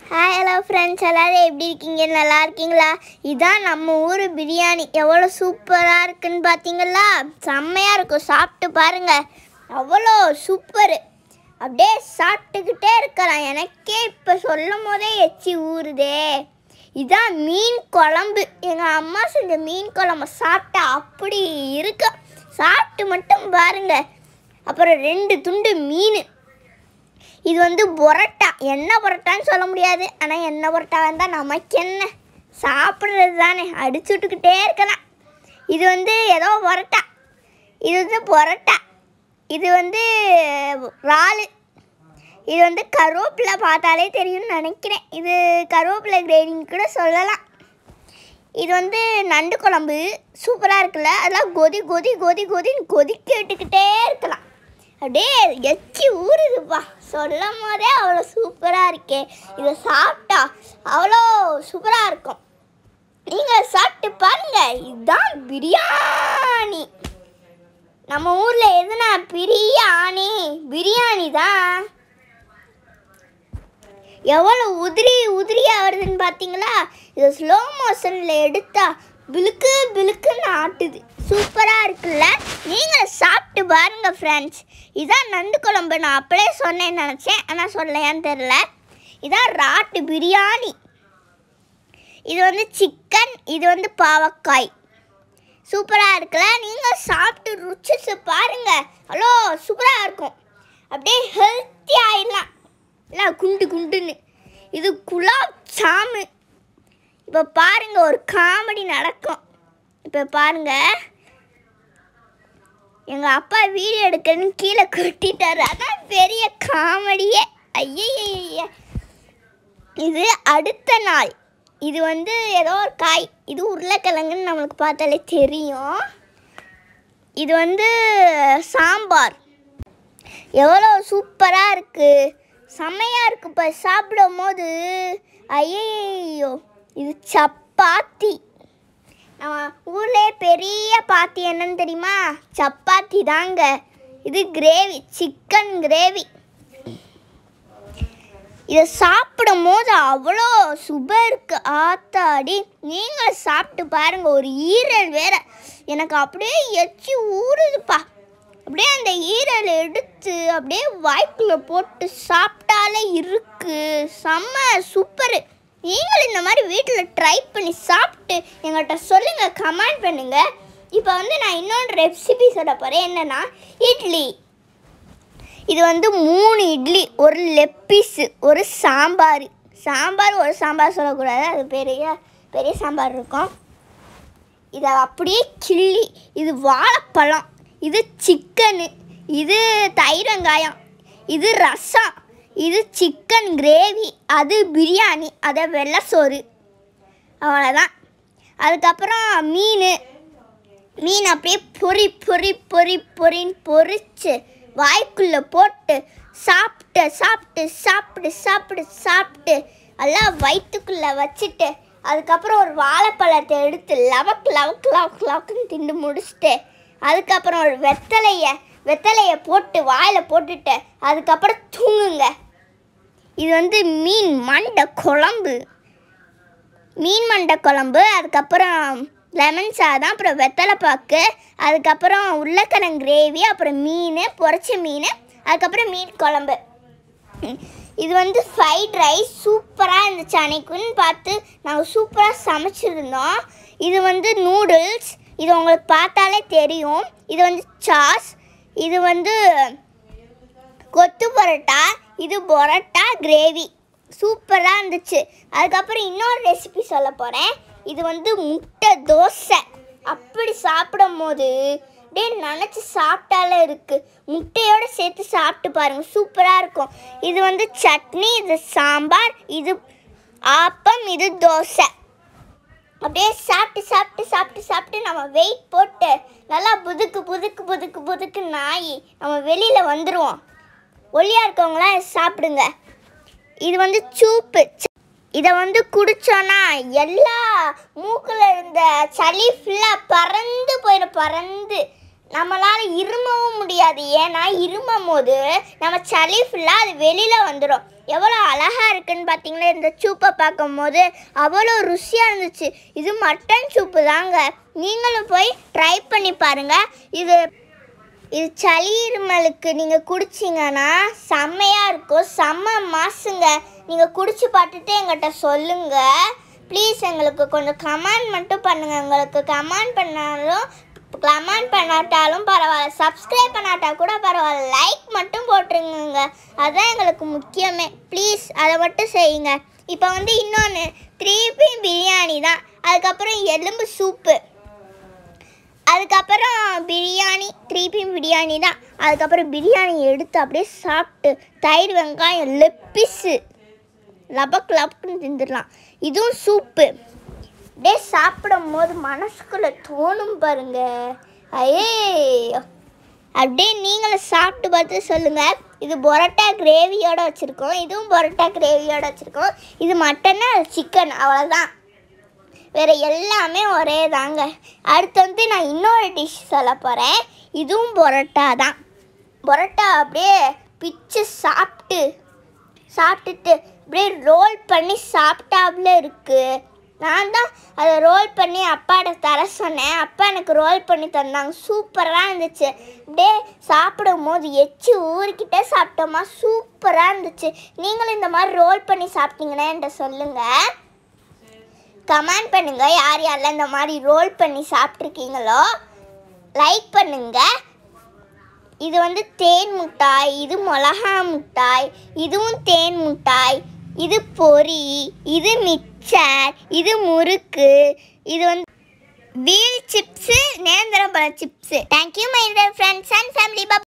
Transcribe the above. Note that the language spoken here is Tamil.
ஹாய் ஹலோ ஃப்ரெண்ட்ஸ் எல்லாரும் எப்படி இருக்கீங்க நல்லா இருக்கீங்களா இதான் நம்ம ஊர் பிரியாணி எவ்வளோ சூப்பராக இருக்குன்னு பார்த்தீங்களா செம்மையாக இருக்கும் சாப்பிட்டு பாருங்க அவ்வளோ சூப்பரு அப்படியே சாப்பிட்டுக்கிட்டே இருக்கலாம் எனக்கே இப்போ சொல்லும் போதே எச்சி ஊறுதே இதான் மீன் குழம்பு எங்கள் அம்மா செஞ்ச மீன் குழம்பு சாப்பிட்டா அப்படி இருக்கு சாப்பிட்டு மட்டும் பாருங்க அப்புறம் ரெண்டு துண்டு மீன் இது வந்து பொரோட்டா என்ன பொரோட்டான்னு சொல்ல முடியாது ஆனால் என்ன பொரோட்டா இருந்தால் நமக்கு என்ன சாப்பிட்றது தானே அடிச்சு விட்டுக்கிட்டே இருக்கலாம் இது வந்து ஏதோ பொரோட்டா இது வந்து பொரோட்டா இது வந்து இறாலு இது வந்து கருவேப்பிலை பார்த்தாலே தெரியும்னு நினைக்கிறேன் இது கருவேப்பிலை கிரேவிங் கூட சொல்லலாம் இது வந்து நண்டு குழம்பு சூப்பராக இருக்குல்ல அதெல்லாம் கொதி கொதி கொதி கொதின்னு கொதிக்க விட்டுக்கிட்டே இருக்கலாம் அப்படியே எச்சி ஊறுதுப்பா சொல்லும் போதே அவ்வளோ சூப்பராக இருக்கே இதை சாப்பிட்டா அவ்வளோ சூப்பராக இருக்கும் நீங்கள் சாப்பிட்டு பாருங்க இதுதான் பிரியாணி நம்ம ஊரில் எதுனா பிரியாணி பிரியாணி தான் எவ்வளோ உதிரி உதிரியாக வருதுன்னு பார்த்தீங்களா இது ஸ்லோ மோஷனில் எடுத்தா பிளுக்கு பிளுக்குன்னு ஆட்டுது சூப்பராக இருக்குல்ல நீங்கள் சாப்பிட்டு பாருங்க ஃப்ரெண்ட்ஸ் இதான் நண்டு குழம்பு நான் அப்படியே சொன்னேன்னு நினச்சேன் ஆனால் சொல்லலையான்னு தெரில இதான் ராட்டு பிரியாணி இது வந்து சிக்கன் இது வந்து பாவக்காய் சூப்பராக இருக்குல்ல நீங்கள் சாப்பிட்டு ருச்சிச்சு பாருங்க அவ்வளோ சூப்பராக இருக்கும் அப்படியே ஹெல்த்தி ஆயிடலாம் இல்லை குண்டு குண்டுன்னு இது குலாப் ஜாமு இப்போ பாருங்க ஒரு காமெடி நடக்கும் இப்போ பாருங்க எங்கள் அப்பா வீடியோ எடுக்கணும்னு கீழே கொட்டிட்டாரு அதான் பெரிய காமெடியே ஐயய்ய இது அடுத்த நாள் இது வந்து ஏதோ ஒரு காய் இது உருளைக்கிழங்குன்னு நம்மளுக்கு பார்த்தாலே தெரியும் இது வந்து சாம்பார் எவ்வளோ சூப்பராக இருக்குது செம்மையாக இருக்கு இப்போ சாப்பிடும் போது ஐயோ இது சப்பாத்தி நம்ம ஊர்லேயே பெரிய பாத்தி என்னன்னு தெரியுமா சப்பாத்தி தாங்க இது கிரேவி சிக்கன் கிரேவி இதை சாப்பிடும் போது அவ்வளோ சுபர் இருக்கு ஆத்தாடி நீங்கள் சாப்பிட்டு பாருங்க ஒரு ஈரல் வேற எனக்கு அப்படியே எச்சி ஊறுதுப்பா அப்படியே அந்த ஈரல் எடுத்து அப்படியே வாய்க்குள்ள போட்டு சாப்பிட்டாலே இருக்கு செம்ம சூப்பரு நீங்களும் இந்த மாதிரி வீட்டில் ட்ரை பண்ணி சாப்பிட்டு எங்கள்கிட்ட சொல்லுங்கள் கமெண்ட் பண்ணுங்கள் இப்போ வந்து நான் இன்னொன்று ரெசிபி சொல்ல போகிறேன் என்னென்னா இட்லி இது வந்து மூணு இட்லி ஒரு லெக் பீஸு ஒரு சாம்பார் சாம்பார் ஒரு சாம்பார் சொல்லக்கூடாது அது பெரிய பெரிய சாம்பார் இருக்கும் இதை அப்படியே கிள்ளி இது வாழைப்பழம் இது சிக்கனு இது தயிர் வெங்காயம் இது ரசம் இது சிக்கன் கிரேவி அது பிரியாணி அதை வெள்ளை சோறு அவ்வளோதான் அதுக்கப்புறம் மீன் மீன் அப்படியே பொறி பொறி பொறி பொறின்னு பொரிச்சு வாய்க்குள்ளே போட்டு சாப்பிட்டு சாப்பிட்டு சாப்பிட்டு சாப்பிட்டு சாப்பிட்டு எல்லாம் வயிற்றுக்குள்ளே வச்சுட்டு அதுக்கப்புறம் ஒரு வாழைப்பழத்தை எடுத்து லவக்கு லவக்கு லவக்கு லவக்குன்னு திண்டு முடிச்சுட்டு அதுக்கப்புறம் ஒரு வெத்தலையை வெத்தலையை போட்டு வாயில் போட்டுட்டு அதுக்கப்புறம் தூங்குங்க இது வந்து மீன் மண்டை குழம்பு மீன் மண்டை குழம்பு அதுக்கப்புறம் லெமன் சாதம் அப்புறம் வெத்தலை பாக்கு அதுக்கப்புறம் உருளைக்கிழங்கு கிரேவி அப்புறம் மீன் பொரிச்ச மீன் அதுக்கப்புறம் மீன் குழம்பு ம். இது வந்து ஃப்ரைட் ரைஸ் சூப்பராக இருந்துச்சு அன்னைக்குன்னு பார்த்து நாங்கள் சூப்பராக சமைச்சிருந்தோம் இது வந்து நூடுல்ஸ் இது உங்களுக்கு பார்த்தாலே தெரியும் இது வந்து சாஸ் இது வந்து கொத்து பரோட்டா இது பரோட்டா கிரேவி சூப்பராக இருந்துச்சு அதுக்கப்புறம் இன்னொரு ரெசிபி சொல்ல போகிறேன் இது வந்து முட்டை தோசை அப்படி சாப்பிடும் போது அப்படியே நினச்சி சாப்பிட்டாலே இருக்குது முட்டையோடு சேர்த்து சாப்பிட்டு பாருங்கள் சூப்பராக இருக்கும் இது வந்து சட்னி இது சாம்பார் இது ஆப்பம் இது தோசை அப்படியே சாப்பிட்டு சாப்பிட்டு சாப்பிட்டு சாப்பிட்டு நம்ம வெயிட் போட்டு நல்லா புதுக்கு புதுக்கு புதுக்கு புதுக்கு நாய் நம்ம வெளியில் வந்துடுவோம் ஒல்லியாக இருக்கவங்களாம் சாப்பிடுங்க இது வந்து சூப்பு இதை வந்து குடிச்சோன்னா எல்லா மூக்கில் இருந்த சளி ஃபுல்லாக பறந்து போயிடும் பறந்து நம்மளால இருமவும் முடியாது ஏன்னா இருமும் போது நம்ம சளி ஃபுல்லாக அது வெளியில் வந்துடும் எவ்வளோ அழகாக இருக்குன்னு பார்த்தீங்களா இந்த சூப்பை பார்க்கும்போது அவ்வளோ ருசியாக இருந்துச்சு இது மட்டன் சூப்பு தாங்க நீங்களும் போய் ட்ரை பண்ணி பாருங்கள் இது இது சளி இருமலுக்கு நீங்கள் குடிச்சிங்கன்னா செம்மையாக இருக்கும் செம்ம மாசுங்க நீங்கள் குடிச்சு பார்த்துட்டு எங்கிட்ட சொல்லுங்கள் ப்ளீஸ் எங்களுக்கு கொஞ்சம் கமெண்ட் மட்டும் பண்ணுங்கள் எங்களுக்கு கமெண்ட் பண்ணாலும் கமெண்ட் பண்ணாட்டாலும் பரவாயில்ல சப்ஸ்கிரைப் பண்ணாட்டா கூட பரவாயில்ல லைக் மட்டும் போட்டுருங்க அதுதான் எங்களுக்கு முக்கியமே ப்ளீஸ் அதை மட்டும் செய்யுங்க இப்போ வந்து இன்னொன்று திருப்பி பிரியாணி தான் அதுக்கப்புறம் எலும்பு சூப்பு அதுக்கப்புறம் பிரியாணி திருப்பி பிரியாணி தான் அதுக்கப்புறம் பிரியாணி எடுத்து அப்படியே சாப்பிட்டு தயிர் வெங்காயம் லெப்பிஸு லபக் லபக்குன்னு திந்துடலாம் இதுவும் சூப்பு அப்படியே சாப்பிடும் போது மனசுக்குள்ளே தோணும் பாருங்க ஐயே அப்படியே நீங்களும் சாப்பிட்டு பார்த்து சொல்லுங்கள் இது பொரோட்டா கிரேவியோட வச்சுருக்கோம் இதுவும் பொரோட்டா கிரேவியோட வச்சுருக்கோம் இது மட்டன்னா சிக்கன் அவ்வளோதான் வேறு எல்லாமே ஒரே தாங்க அடுத்து வந்து நான் இன்னொரு டிஷ் சொல்ல போகிறேன் இதுவும் பொரோட்டா தான் பொரோட்டா அப்படியே பிச்சு சாப்பிட்டு சாப்பிட்டுட்டு அப்படியே ரோல் பண்ணி சாப்பிட்டாப்புல இருக்குது நான் தான் அதை ரோல் பண்ணி அப்பாட்ட தர சொன்னேன் அப்பா எனக்கு ரோல் பண்ணி தந்தாங்க சூப்பராக இருந்துச்சு அப்படியே சாப்பிடும் போது எச்சி ஊறிக்கிட்டே சாப்பிட்டோமா சூப்பராக இருந்துச்சு நீங்களும் இந்த மாதிரி ரோல் பண்ணி சாப்பிட்டீங்கன்னா என்கிட்ட சொல்லுங்கள் கமெண்ட் பண்ணுங்க யார் யாரெல்லாம் இந்த மாதிரி ரோல் பண்ணி சாப்பிட்ருக்கீங்களோ லைக் பண்ணுங்க இது வந்து தேன் முட்டாய் இது மிளகா முட்டாய் இதுவும் தேன் முட்டாய் இது பொரி இது மிக்சர் இது முறுக்கு இது வந்து வீல் சிப்ஸு நேந்திரம் பழ chips thank you my friends and family